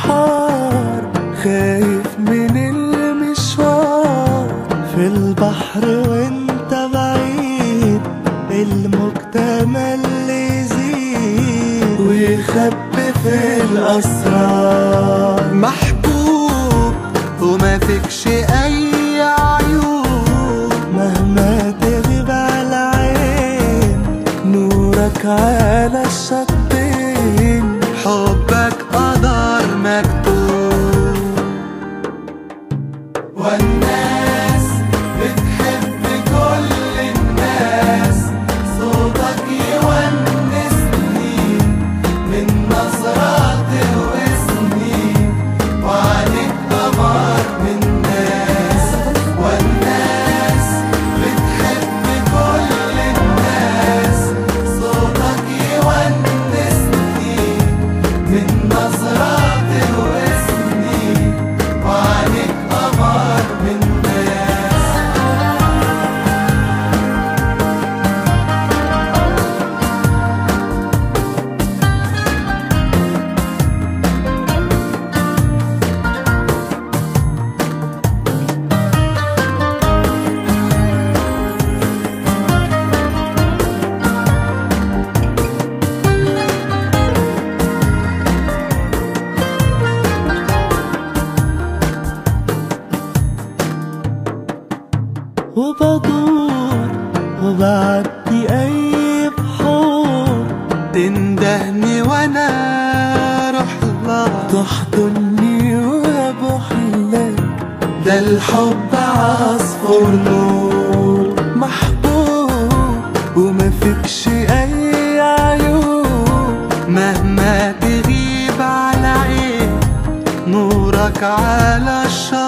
البحار خايف من المشوار في البحر وانت بعيد المجتمع اللي يزيد ويخبي في الأسرار محبوب وما فيكش أي عيوب مهما تغيب على عين نورك على الشطين حبك قدر مكتوب والناس بتحب كل الناس صوتك يونسني من نظرات واسمي وعليك قمر من ناس والناس بتحب كل الناس صوتك يونسني من نظرات واسمي وعليك قمر من ناس وبدور وبعدي أي بحور تندهني وأنا أروح لها تحضني وأبوح لك ده الحب عصفور نور محبوب وما فيكش أي عيوب مهما تغيب على عين نورك على الشر